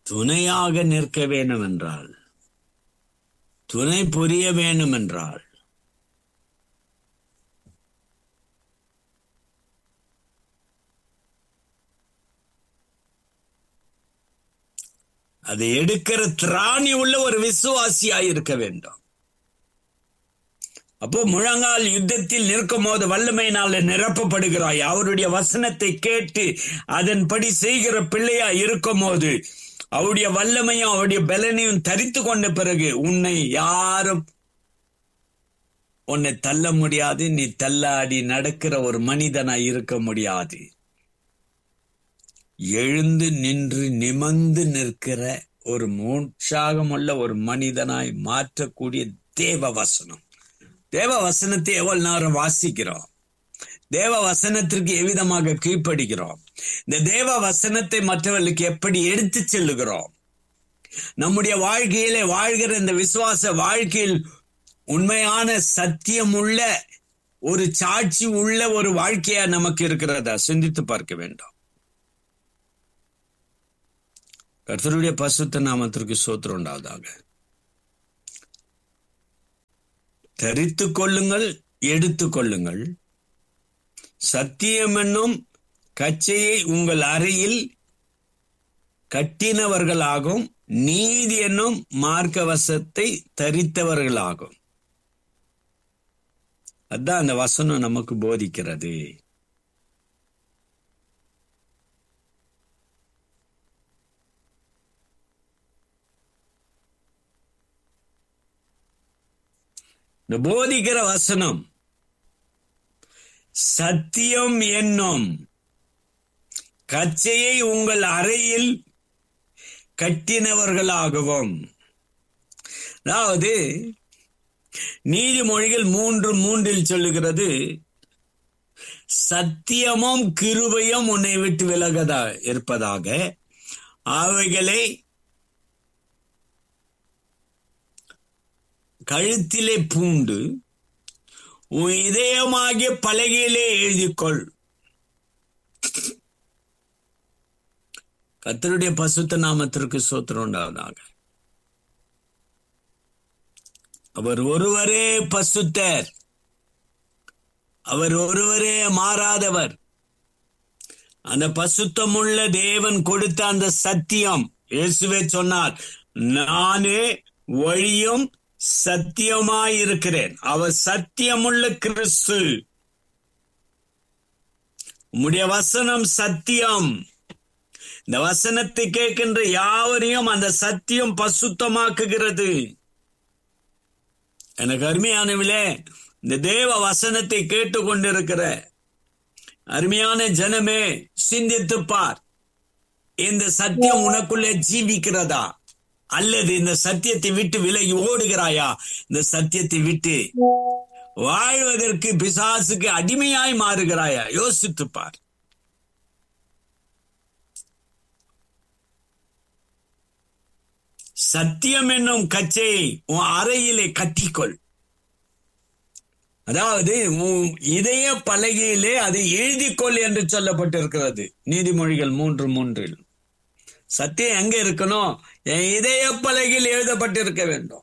துணையாக நிற்க வேண்டும் என்றால் துணை புரிய வேண்டும் என்றால் அதை எடுக்கிற திராணி உள்ள ஒரு விசுவாசியாய் இருக்க வேண்டும் அப்போ முழங்கால் யுத்தத்தில் நிற்கும் போது வல்லமையினால நிரப்பப்படுகிறாய் அவருடைய வசனத்தை கேட்டு அதன்படி செய்கிற பிள்ளையா இருக்கும் போது அவருடைய வல்லமையும் அவருடைய பலனையும் தரித்து கொண்ட பிறகு உன்னை யாரும் உன்னை தள்ள முடியாது நீ தள்ளாடி நடக்கிற ஒரு மனிதனாய் இருக்க முடியாது எழுந்து நின்று நிமந்து நிற்கிற ஒரு உற்சாகமுள்ள ஒரு மனிதனாய் மாற்றக்கூடிய தேவ வசனம் தேவ வசனத்தை எவ்வளவு நேரம் வாசிக்கிறோம் தேவ வசனத்திற்கு எவ்விதமாக கீழ்ப்படுகிறோம் இந்த தேவ வசனத்தை மற்றவர்களுக்கு எப்படி எடுத்து செல்லுகிறோம் நம்முடைய வாழ்க்கையிலே வாழ்கிற இந்த விசுவாச வாழ்க்கையில் உண்மையான சத்தியம் உள்ள ஒரு சாட்சி உள்ள ஒரு வாழ்க்கையா நமக்கு இருக்கிறதா சிந்தித்து பார்க்க வேண்டும் கர்த்தருடைய பசுத்த நாமத்திற்கு சோத்திரம் உண்டாவதாக தரித்து கொள்ளுங்கள் எடுத்து கொள்ளுங்கள் சத்தியம் என்னும் கச்சையை உங்கள் அறையில் கட்டினவர்களாகும் நீதி என்னும் மார்க்கவசத்தை தரித்தவர்களாகும் அதான் அந்த வசனம் நமக்கு போதிக்கிறது இந்த போதிக்கிற வசனம் சத்தியம் என்னும் கச்சையை உங்கள் அறையில் கட்டினவர்களாகவும் அதாவது நீதிமொழிகள் மூன்று மூன்றில் சொல்லுகிறது சத்தியமும் கிருபையும் உன்னை விட்டு விலகதா இருப்பதாக அவைகளை கழுத்திலே பூண்டு உன் இதயமாகிய பலகையிலே எழுதிக்கொள் கத்தருடைய பசுத்த நாமத்திற்கு சோத்திரம் உண்டாவதாக அவர் ஒருவரே பசுத்தர் அவர் ஒருவரே மாறாதவர் அந்த பசுத்தமுள்ள தேவன் கொடுத்த அந்த சத்தியம் இயேசுவே சொன்னார் நானே வழியும் சத்தியமாயிருக்கிறேன் அவர் சத்தியமுள்ள கிறிஸ்து உம்முடைய வசனம் சத்தியம் இந்த வசனத்தை கேட்கின்ற யாவரையும் அந்த சத்தியம் பசுத்தமாக்குகிறது எனக்கு அருமையானவிலே இந்த தேவ வசனத்தை கேட்டுக்கொண்டிருக்கிற அருமையான ஜனமே சிந்தித்து பார் இந்த சத்தியம் உனக்குள்ளே ஜீவிக்கிறதா அல்லது இந்த சத்தியத்தை விட்டு விலகி ஓடுகிறாயா இந்த சத்தியத்தை விட்டு வாழ்வதற்கு பிசாசுக்கு அடிமையாய் மாறுகிறாயா யோசித்து பார் சத்தியம் என்னும் கச்சையை உன் அறையிலே கட்டிக்கொள் அதாவது உன் இதய பலகையிலே அதை எழுதிக்கொள் என்று சொல்லப்பட்டிருக்கிறது நீதிமொழிகள் மூன்று மூன்றில் சத்தியம் எங்க இருக்கணும் என் இதய பலகையில் எழுதப்பட்டிருக்க வேண்டும்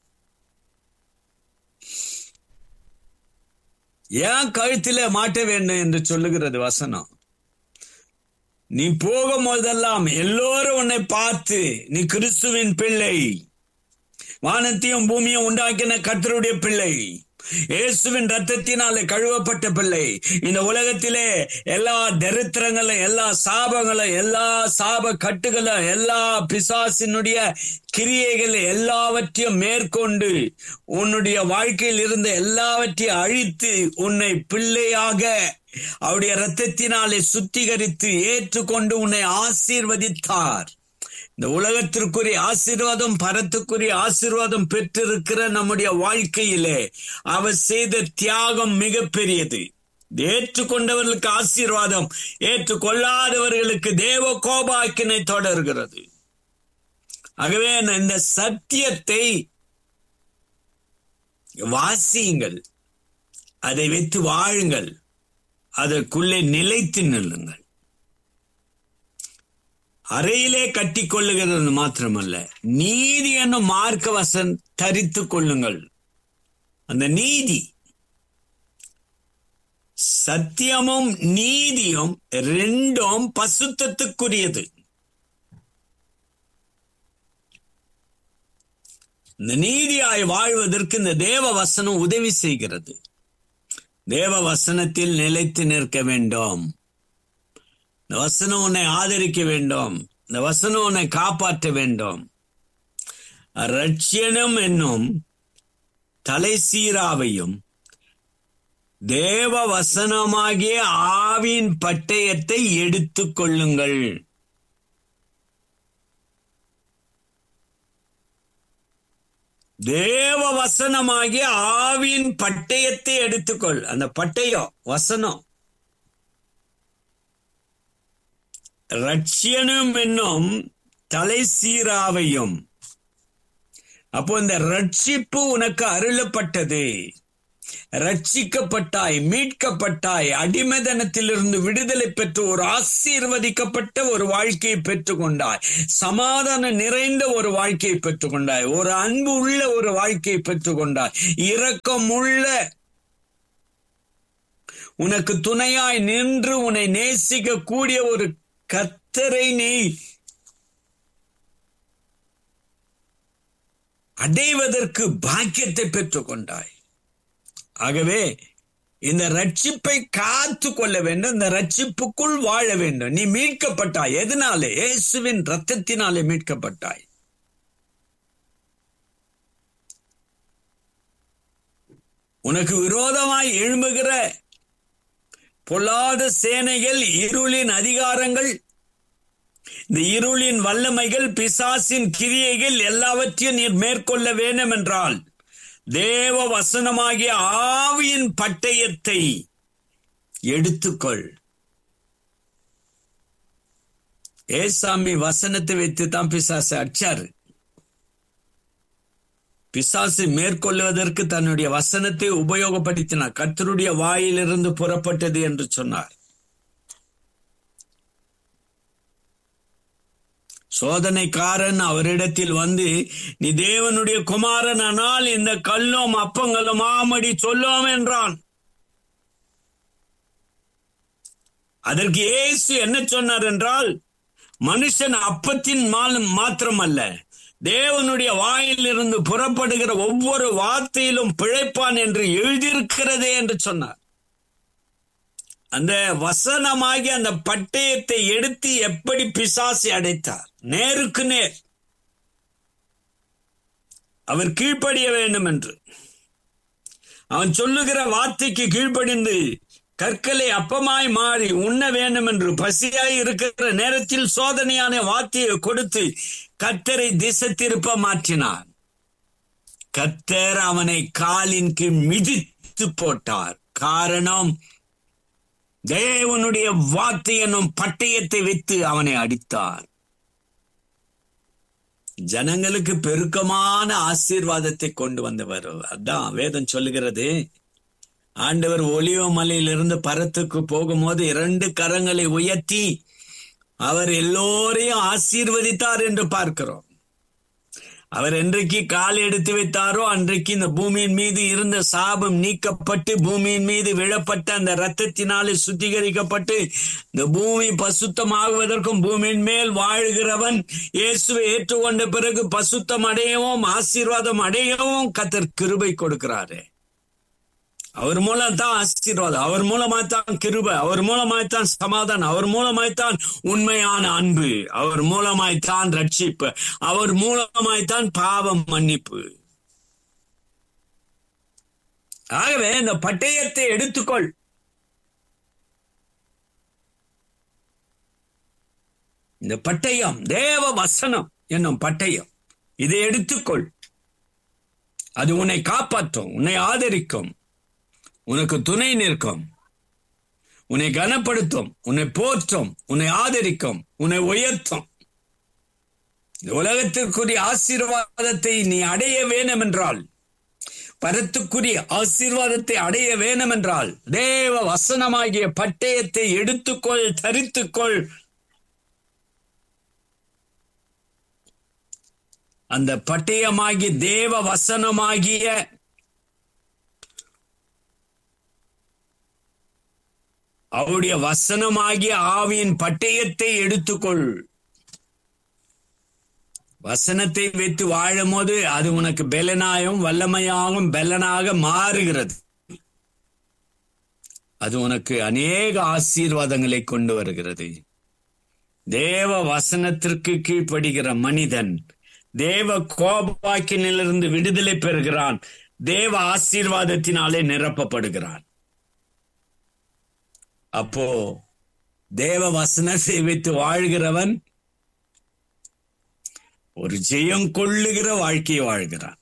ஏன் கழுத்தில மாட்ட வேண்டும் என்று சொல்லுகிறது வசனம் நீ போகும் போதெல்லாம் எல்லோரும் உன்னை பார்த்து நீ கிறிஸ்துவின் பிள்ளை வானத்தையும் பூமியும் உண்டாக்கின கத்தருடைய பிள்ளை இயேசுவின் ரத்தத்தினாலே கழுவப்பட்ட பிள்ளை இந்த உலகத்திலே எல்லா தரித்திரங்களும் எல்லா சாபங்களும் எல்லா சாப கட்டுகளும் எல்லா பிசாசினுடைய கிரியைகள் எல்லாவற்றையும் மேற்கொண்டு உன்னுடைய வாழ்க்கையில் இருந்த எல்லாவற்றையும் அழித்து உன்னை பிள்ளையாக அவருடைய ரத்தத்தினாலே சுத்திகரித்து ஏற்றுக்கொண்டு உன்னை ஆசீர்வதித்தார் இந்த உலகத்திற்குரிய ஆசீர்வாதம் பரத்துக்குரிய ஆசீர்வாதம் பெற்றிருக்கிற நம்முடைய வாழ்க்கையிலே அவர் செய்த தியாகம் மிக பெரியது ஏற்றுக்கொண்டவர்களுக்கு ஆசீர்வாதம் ஏற்றுக்கொள்ளாதவர்களுக்கு தேவ கோபாக்கினை தொடர்கிறது ஆகவே இந்த சத்தியத்தை வாசியுங்கள் அதை வைத்து வாழுங்கள் அதற்குள்ளே நிலைத்து நில்லுங்கள் அறையிலே கட்டி கொள்ளுகிறது மாத்திரமல்ல நீதி என்னும் மார்க்க வசன் தரித்து கொள்ளுங்கள் அந்த நீதி சத்தியமும் நீதியும் ரெண்டும் பசுத்தத்துக்குரியது இந்த நீதியாய் வாழ்வதற்கு இந்த தேவ வசனம் உதவி செய்கிறது தேவ வசனத்தில் நிலைத்து நிற்க வேண்டும் இந்த வசனம் உன்னை ஆதரிக்க வேண்டும் இந்த வசனம் உன்னை காப்பாற்ற வேண்டும் ரட்சியனம் என்னும் தலை சீராவையும் தேவ வசனமாகிய ஆவின் பட்டயத்தை எடுத்துக் கொள்ளுங்கள் தேவ வசனமாகிய ஆவின் பட்டயத்தை எடுத்துக்கொள் அந்த பட்டயம் வசனம் ரட்சியனும் என்னும் தலை சீராவையும் அப்போ இந்த ரட்சிப்பு உனக்கு அருளப்பட்டது ரட்சிக்கப்பட்டாய் மீட்கப்பட்டாய் அடிமதனத்திலிருந்து விடுதலை பெற்று ஒரு ஆசீர்வதிக்கப்பட்ட ஒரு வாழ்க்கையை பெற்றுக்கொண்டாய் சமாதானம் நிறைந்த ஒரு வாழ்க்கையை பெற்றுக்கொண்டாய் ஒரு அன்பு உள்ள ஒரு வாழ்க்கையை பெற்றுக்கொண்டாய் இரக்கம் உள்ள உனக்கு துணையாய் நின்று உன்னை நேசிக்க கூடிய ஒரு கத்தரை நீ அடைவதற்கு பாக்கியத்தை பெற்றுக்கொண்டாய் ஆகவே இந்த ரட்சிப்பை காத்து கொள்ள வேண்டும் இந்த ரட்சிப்புக்குள் வாழ வேண்டும் நீ மீட்கப்பட்டாய் எதனாலே இயேசுவின் ரத்தத்தினாலே மீட்கப்பட்டாய் உனக்கு விரோதமாய் எழும்புகிற பொல்லாத சேனைகள் இருளின் அதிகாரங்கள் இந்த இருளின் வல்லமைகள் பிசாசின் கிரியைகள் எல்லாவற்றையும் நீர் மேற்கொள்ள வேண்டும் என்றால் தேவ வசனமாகிய ஆவியின் பட்டயத்தை எடுத்துக்கொள் ஏசாமி வசனத்தை வைத்து தான் பிசாசு அடிச்சாரு பிசாசு மேற்கொள்வதற்கு தன்னுடைய வசனத்தை உபயோகப்படுத்தினார் கத்தருடைய வாயிலிருந்து புறப்பட்டது என்று சொன்னார் சோதனைக்காரன் அவரிடத்தில் வந்து நீ தேவனுடைய குமாரன் ஆனால் இந்த கல்லும் அப்பங்களும் ஆமடி சொல்லோம் என்றான் அதற்கு இயேசு என்ன சொன்னார் என்றால் மனுஷன் அப்பத்தின் மாலும் மாத்திரம் அல்ல தேவனுடைய வாயிலிருந்து புறப்படுகிற ஒவ்வொரு வார்த்தையிலும் பிழைப்பான் என்று எழுதியிருக்கிறதே என்று சொன்னார் அந்த வசனமாகி அந்த பட்டயத்தை எடுத்து எப்படி பிசாசி அடைத்தார் நேருக்கு நேர் அவர் கீழ்ப்படிய வேண்டும் என்று அவன் சொல்லுகிற வார்த்தைக்கு கீழ்ப்படிந்து கற்களை அப்பமாய் மாறி உண்ண வேண்டும் என்று பசியாய் இருக்கிற நேரத்தில் சோதனையான வார்த்தையை கொடுத்து கத்தரை திசை திருப்ப மாற்றினார் கத்தர் அவனை காலின் கீழ் மிதித்து போட்டார் காரணம் தேவனுடைய வார்த்தை என்னும் பட்டயத்தை வைத்து அவனை அடித்தார் ஜனங்களுக்கு பெருக்கமான ஆசீர்வாதத்தை கொண்டு வந்தவர் அதான் வேதம் சொல்லுகிறது ஆண்டவர் ஒலிவ மலையிலிருந்து பரத்துக்கு போகும்போது இரண்டு கரங்களை உயர்த்தி அவர் எல்லோரையும் ஆசீர்வதித்தார் என்று பார்க்கிறோம் அவர் என்றைக்கு கால் எடுத்து வைத்தாரோ அன்றைக்கு இந்த பூமியின் மீது இருந்த சாபம் நீக்கப்பட்டு பூமியின் மீது விழப்பட்ட அந்த ரத்தத்தினாலே சுத்திகரிக்கப்பட்டு இந்த பூமி பசுத்தமாகுவதற்கும் பூமியின் மேல் வாழ்கிறவன் இயேசுவை ஏற்றுக்கொண்ட பிறகு பசுத்தம் அடையவும் ஆசீர்வாதம் அடையவும் கத்தர் கிருபை கொடுக்கிறாரு அவர் மூலம் தான் ஆசீர்வாதம் அவர் மூலமாய்த்தான் கிருபை அவர் மூலமாய்த்தான் சமாதானம் அவர் மூலமாய்த்தான் உண்மையான அன்பு அவர் மூலமாய்த்தான் ரட்சிப்பு அவர் மூலமாய்த்தான் பாவம் மன்னிப்பு ஆகவே இந்த பட்டயத்தை எடுத்துக்கொள் இந்த பட்டயம் தேவ வசனம் என்னும் பட்டயம் இதை எடுத்துக்கொள் அது உன்னை காப்பாற்றும் உன்னை ஆதரிக்கும் உனக்கு துணை நிற்கும் உன்னை கனப்படுத்தும் உன்னை போற்றும் உன்னை ஆதரிக்கும் உன்னை உயர்த்தும் உலகத்திற்குரிய ஆசீர்வாதத்தை நீ அடைய வேணும் என்றால் பரத்துக்குரிய ஆசீர்வாதத்தை அடைய வேணும் என்றால் தேவ வசனமாகிய பட்டயத்தை எடுத்துக்கொள் தரித்துக்கொள் அந்த பட்டயமாகிய தேவ வசனமாகிய அவருடைய வசனமாகிய ஆவியின் பட்டயத்தை எடுத்துக்கொள் வசனத்தை வைத்து வாழும் போது அது உனக்கு பெலனாயும் வல்லமையாகவும் பெலனாக மாறுகிறது அது உனக்கு அநேக ஆசீர்வாதங்களை கொண்டு வருகிறது தேவ வசனத்திற்கு கீழ்ப்படுகிற மனிதன் தேவ கோபாக்கினிலிருந்து விடுதலை பெறுகிறான் தேவ ஆசீர்வாதத்தினாலே நிரப்பப்படுகிறான் அப்போ தேவ வசனத்தை வைத்து வாழ்கிறவன் ஒரு ஜெயம் கொள்ளுகிற வாழ்க்கையை வாழ்கிறான்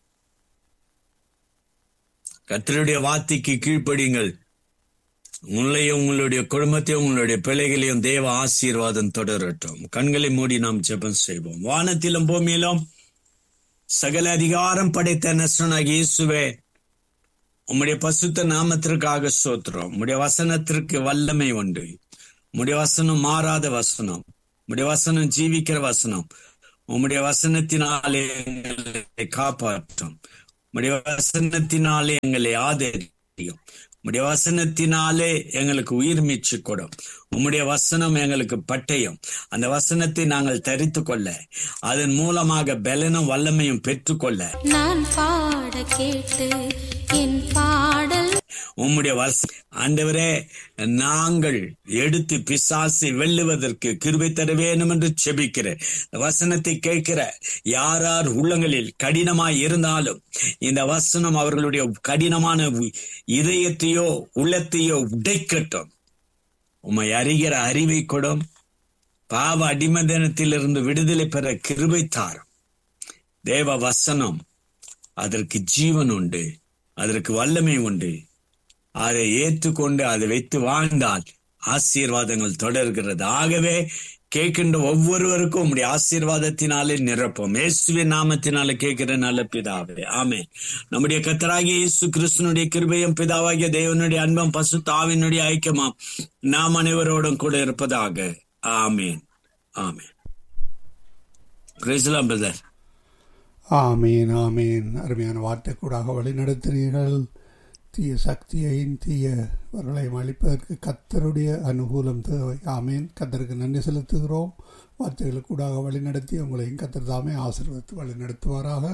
கத்தருடைய வார்த்தைக்கு கீழ்ப்படிங்கள் உங்களையும் உங்களுடைய குடும்பத்தையும் உங்களுடைய பிள்ளைகளையும் தேவ ஆசீர்வாதம் தொடரட்டும் கண்களை மூடி நாம் ஜெபம் செய்வோம் வானத்திலும் பூமியிலும் சகல அதிகாரம் படைத்த நசனாக இயேசுவே உம்முடைய பசுத்த நாமத்திற்காக சோத்திரம் உம்முடைய வசனத்திற்கு வல்லமை உண்டு உம்முடைய வசனம் மாறாத வசனம் உம்முடைய வசனம் ஜீவிக்கிற வசனம் உம்முடைய வசனத்தினாலே எங்களை காப்பாற்றும் உம்முடைய வசனத்தினாலே எங்களை ஆதரியும் உம்முடைய வசனத்தினாலே எங்களுக்கு உயிர் மீச்சு கொடும் உம்முடைய வசனம் எங்களுக்கு பட்டயம் அந்த வசனத்தை நாங்கள் தரித்து கொள்ள அதன் மூலமாக பலனும் வல்லமையும் பெற்றுக்கொள்ள நான் பாட கேட்டு என் பாடல் உம்முடைய வச ஆண்டவரே நாங்கள் எடுத்து பிசாசை வெல்லுவதற்கு கிருபை தர வேணும் என்று செபிக்கிறேன் இந்த வசனத்தை கேட்கிற யார் யார் உள்ளங்களில் கடினமாய் இருந்தாலும் இந்த வசனம் அவர்களுடைய கடினமான இதயத்தையோ உள்ளத்தையோ உடைக்கட்டும் உம்மை அறிகிற அறிவை கொடும் பாவ அடிமதனத்திலிருந்து விடுதலை பெற கிருபை தாரும் தேவ வசனம் அதற்கு ஜீவன் உண்டு அதற்கு வல்லமை உண்டு அதை ஏற்றுக்கொண்டு அதை வைத்து வாழ்ந்தால் ஆசீர்வாதங்கள் தொடர்கிறது ஆகவே கேட்கின்ற ஒவ்வொருவருக்கும் உம்முடைய ஆசீர்வாதத்தினாலே நிரப்போம் இயேசுவின் நாமத்தினாலே கேட்கிற நல்ல பிதாவே ஆமே நம்முடைய கத்தராகிய இயேசு கிறிஸ்தனுடைய கிருபையும் பிதாவாகிய தேவனுடைய அன்பம் பசு தாவினுடைய ஐக்கியமாம் நாம் அனைவரோடும் கூட இருப்பதாக ஆமேன் ஆமேன் பிரேசலாம் பிரதர் ஆமீன் ஆமீன் அருமையான வார்த்தைக்கூடாக வழிநடத்தினீர்கள் தீய சக்தியையும் தீயவர்களையும் அழிப்பதற்கு கத்தருடைய அனுகூலம் தேவை ஆமீன் கத்தருக்கு நன்றி செலுத்துகிறோம் வார்த்தைகளுக்கூடாக வழிநடத்தி உங்களையும் கத்தர் தாமே ஆசீர்வதித்து வழிநடத்துவாராக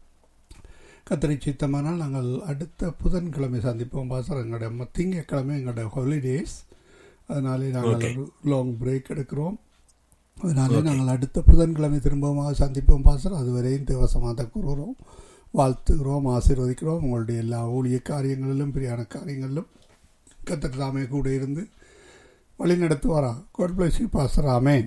கத்தரை சித்தமானால் நாங்கள் அடுத்த புதன்கிழமை சந்திப்போம் பாசர் எங்களுடைய ம- திங்கட்கிழமை எங்களுடைய ஹாலிடேஸ் அதனாலே நாங்கள் Okay. ஒரு லாங் பிரேக் எடுக்கிறோம் அதனாலே நாங்கள் அடுத்த புதன்கிழமை திரும்பமாக சந்திப்போம் பாசர் அதுவரையும் தேவசமாக கூறுகிறோம் வாழ்த்துகிறோம் ஆசீர்வதிக்கிறோம் உங்களுடைய எல்லா ஊழிய காரியங்களிலும் பிரியான காரியங்களிலும் கத்தர் தாமே கூட இருந்து வழி நடத்துவாரா God bless you பாஸ்டர் ஆமேன்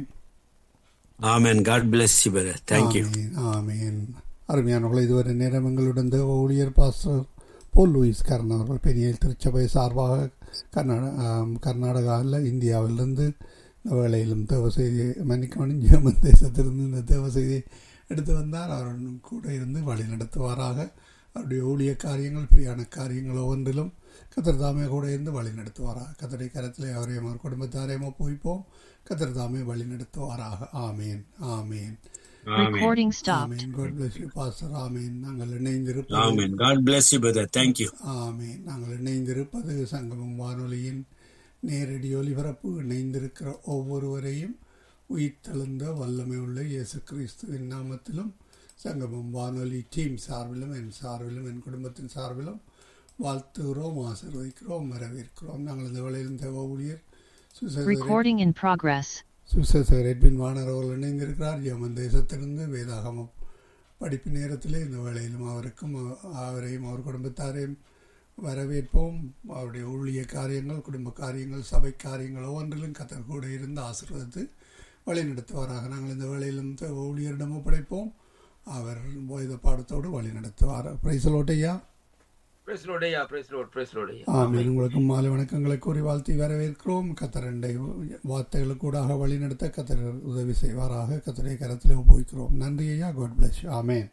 ஆமேன் God bless you brother thank you ஆமீன் ஆமீன் அருமையானவர்கள் இதுவரை நேரம் எங்களுடன் தேவ ஊழியர் பாஸ்டர் போல் லூயிஸ் கர்ணன் அவர்கள் பெரிய திருச்சபை சார்பாக கர்நாடக ஆம், கர்நாடகாவில் இந்தியாவிலிருந்து இந்த வேளையிலும் தேவ செய்தியை மன்னிக்கணும் ஜெர்மன் தேசத்திலிருந்து இந்த தேவ செய்தியை எடுத்து வந்தார் அவருடன் கூட இருந்து வழி நடத்துவாராக அவருடைய ஊழிய காரியங்கள் பிரியான காரியங்கள் ஒவ்வொன்றிலும் கத்தர் தாமே கூட இருந்து வழி நடத்துவாராக கத்தரை கரத்திலே அவரையும் அவர் குடும்பத்தாரையும் ஒப்புவிப்போம் கத்தர் தாமே வழி நடத்துவாராக ஆமீன் ஆமீன் Recording stopped. ஆமீன் God bless you, Pastor. ஆமீன் நாங்கள் இணைந்திருப்பது ஆமேன் God bless you brother thank you ஆமீன் நாங்கள் இணைந்திருப்பது சங்கமம் வானொலியின் நேரடி ஒலிபரப்பு இணைந்திருக்கிற ஒவ்வொருவரையும் உயிர்த்தெழுந்த வல்லமை உள்ள இயேசு கிறிஸ்துவின் நாமத்திலும் சங்கமம் வானொலி டீம் சார்பிலும் என் சார்பிலும் என் குடும்பத்தின் சார்பிலும் வாழ்த்துகிறோம் ஆசீர்வதிக்கிறோம் வரவேற்கிறோம் நாங்கள் இந்த வேளையில் தேவ ஊழியர் சுசேதர் Recording in progress. சுசேசர் எட்வின் வாணர் அவர்கள் இணைந்திருக்கிறார் ஜெர்மன் தேசத்திலிருந்து வேதாகம படிப்பு நேரத்திலே இந்த வேளையிலும் அவருக்கும் அவ- அவரையும் அவர் குடும்பத்தாரையும் வரவேற்போம் அவருடைய ஊழிய காரியங்கள் குடும்ப காரியங்கள் சபை காரியங்கள் ஒவ்வொன்றிலும் கத்தர் கூட இருந்து ஆசீர்வதித்து வழிநடத்துவாராக நாங்கள் இந்த வேளையிலும் த- ஊழியரிடம் ஒப்படைப்போம் அவர் வேத பாடத்தோடு வழி நடத்துவார் பிரைசலோட்டையா பிரைஸ் லோடையா பிரைஸ் லோட் பிரைஸ் லோடையா ஆமீன் உங்களுக்கு மாலை வணக்கங்களை கூறி வாழ்த்தி வரவேற்கிறோம் கத்தரண்டை வார்த்தைகளுக்கூடாக வழிநடத்த கத்தர் உதவி செய்வாராக கத்தரை கரத்தில் ஒப்புவிக்கிறோம் நன்றி ஐயா காட் பிளஸ் ஆமேன்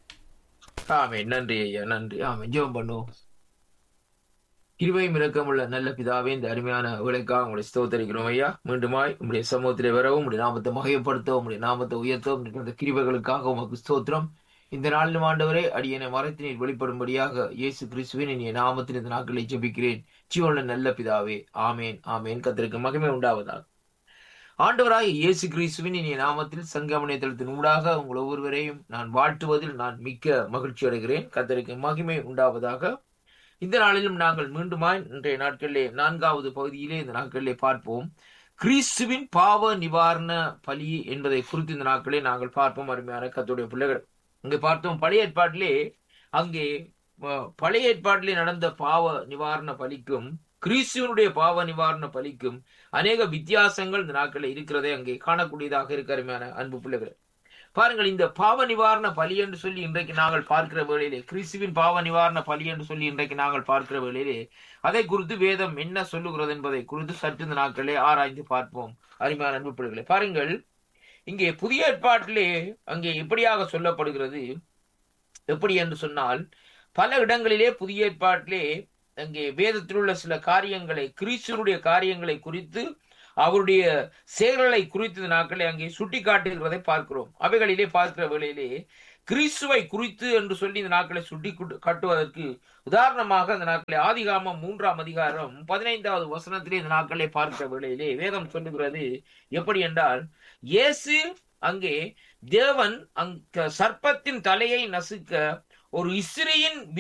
ஆமே நன்றி ஐயா நன்றி ஆமே ஜெபம் பண்ணுவோம் கிருபையும் இரக்கமுள்ள நல்ல பிதாவே இந்த அருமையான வேலைக்காக உங்களை ஸ்தோத்தரிக்கிறோம் ஐயா மீண்டுமாய் உங்களுடைய சமூகத்திலே வரவும் உங்களுடைய நாமத்தை மகைப்படுத்தவும் உங்களுடைய நாமத்தை உயர்த்தவும் இந்த கிருபைகளுக்காக உமக்கு ஸ்தோத்திரம் இந்த நாளிலும் ஆண்டவரே அடியனை மறைத்து நீர் வெளிப்படும்படியாக இயேசு கிறிஸ்துவின் இனிய நாமத்தில் இந்த நாட்களை ஜெபிக்கிறேன் ஜீவனுள்ள நல்ல பிதாவே ஆமேன் ஆமேன் கத்திற்கு மகிமை உண்டாவதாக ஆண்டவராக இயேசு கிறிஸ்துவின் இனிய நாமத்தில் சங்கமனையதளத்தின் ஊடாக உங்கள் ஒவ்வொருவரையும் நான் வாழ்த்துவதில் நான் மிக்க மகிழ்ச்சி அடைகிறேன் கத்தருக்கு மகிமை உண்டாவதாக இந்த நாளிலும் நாங்கள் மீண்டுமாய் இன்றைய நாட்களிலே நான்காவது பகுதியிலே இந்த நாட்களிலே பார்ப்போம் கிறிஸ்துவின் பாவ நிவாரண பலி என்பதை குறித்து இந்த நாட்களே நாங்கள் பார்ப்போம் அருமையான கத்துடைய பிள்ளைகள் இங்கே பார்த்தோம் பழைய ஏற்பாட்டிலே அங்கே அஹ், பழைய ஏற்பாட்டிலே நடந்த பாவ நிவாரண பலிக்கும் கிறிஸ்துவனுடைய பாவ நிவாரண பலிக்கும் அநேக வித்தியாசங்கள் இந்த நாட்களில் இருக்கிறதை அங்கே காணக்கூடியதாக இருக்க அருமையான அன்பு பிள்ளைகள் பாருங்கள் இந்த பாவ நிவாரண பலி என்று சொல்லி இன்றைக்கு நாங்கள் பார்க்கிற வேளையிலே கிறிஸ்துவின் பாவ நிவாரண பலி என்று சொல்லி இன்றைக்கு நாங்கள் பார்க்கிற வேளையிலே அதை குறித்து வேதம் என்ன சொல்லுகிறது என்பதை குறித்து சற்று இந்த நாட்களே ஆராய்ந்து பார்ப்போம் அருமையான அன்பு பிள்ளைகளே பாருங்கள் இங்கே புதிய ஏற்பாட்டிலே அங்கே எப்படியாக சொல்லப்படுகிறது எப்படி என்று சொன்னால் பல இடங்களிலே புதிய ஏற்பாட்டிலே அங்கே வேதத்தில் உள்ள சில காரியங்களை கிறிஸ்துவனுடைய காரியங்களை குறித்து அவருடைய செயல்களை குறித்து இந்த நாட்களை அங்கே சுட்டி காட்டுகிறதை பார்க்கிறோம் அவைகளிலே பார்க்கிற வேளையிலே கிறிஸ்துவை குறித்து என்று சொல்லி இந்த நாட்களை சுட்டி குட்டு- காட்டுவதற்கு உதாரணமாக இந்த நாட்களை ஆதிகாமம் மூன்றாம் அதிகாரம் பதினைந்தாவது வசனத்திலே இந்த நாட்களை பார்க்கிற வேளையிலே வேதம் சொல்லுகிறது எப்படி என்றால் இயேசு அங்கே தேவன் அங்க சர்ப்பத்தின் தலையை நசுக்க ஒரு இஸ்ரேயின்